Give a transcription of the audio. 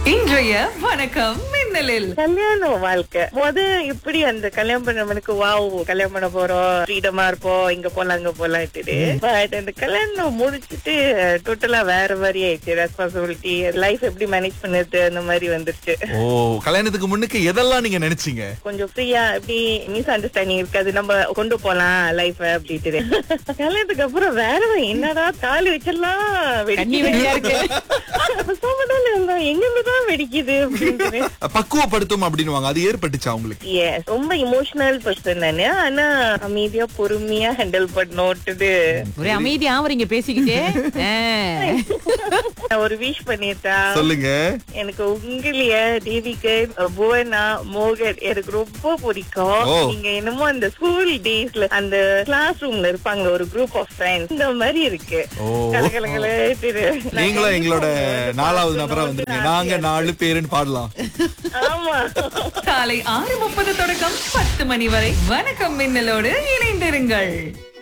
இன்றைய வணக்கம் மின்னலில் கல்யாண வாழ்க்கை முத இப்படி அந்த கல்யாணம் பண்ணவனுக்கு வாவ் கல்யாணம் பண்ண போறோம் ஃப்ரீடமா இருப்போம் இங்க போலாம் அங்க போலாம் பட் அந்த கல்யாணம் முடிச்சிட்டு டோட்டலா வேற மாதிரி ஆயிடுச்சு ரெஸ்பான்சிபிலிட்டி லைஃப் எப்படி மேனேஜ் பண்ணுறது அந்த மாதிரி வந்துருச்சு ஓ கல்யாணத்துக்கு முன்னுக்கு எதெல்லாம் நீங்க நினைச்சீங்க கொஞ்சம் ஃப்ரீயா எப்படி மிஸ் அண்டர்ஸ்டாண்டிங் இருக்காது நம்ம கொண்டு போலாம் லைஃப் அப்படின்ட்டு கல்யாணத்துக்கு அப்புறம் வேற வழி. என்னடா தாலி வச்செல்லாம் கண்ணி வெடியா இருக்கு. சோமதால இருந்தா எங்கிருந்துதான் வெடிக்குது அப்படின்ட்டு பக்குவப்படுத்தும் அப்படின்னுவாங்க அது ஏற்பட்டுச்சா உங்களுக்கு எஸ் ரொம்ப இமோஷனல் பர்சன் நானு ஆனா அமைதியா பொறுமையா ஹேண்டில் பண்ணோட்டுது ஒரே அமைதியா ஆவறீங்க பேசிக்கிட்டே ஆ. நான் ஒரு விஷ் பண்ணிட்டா சொல்லுங்க எனக்கு உங்களைய தேவிக்கு புவனா மோகன் எனக்கு ரொம்ப பிடிக்கும் ஓ. நீங்க என்னமோ அந்த ஸ்கூல் டேஸ்ல அந்த கிளாஸ் ரூம்ல இருப்பாங்க ஒரு குரூப் ஆஃப் ஃப்ரெண்ட்ஸ் இந்த மாதிரி இருக்கு ஓ. கலகலகல திரு. நீங்களும் எங்களோட நாலாவது நபரா வந்துருங்க நாங்க நாலு பேருன்னு பாடலாம் ஆமா காலை ஆறு முப்பது தொடக்கம் பத்து மணி வரை வணக்கம் மின்னலோடு இணைந்திருங்கள்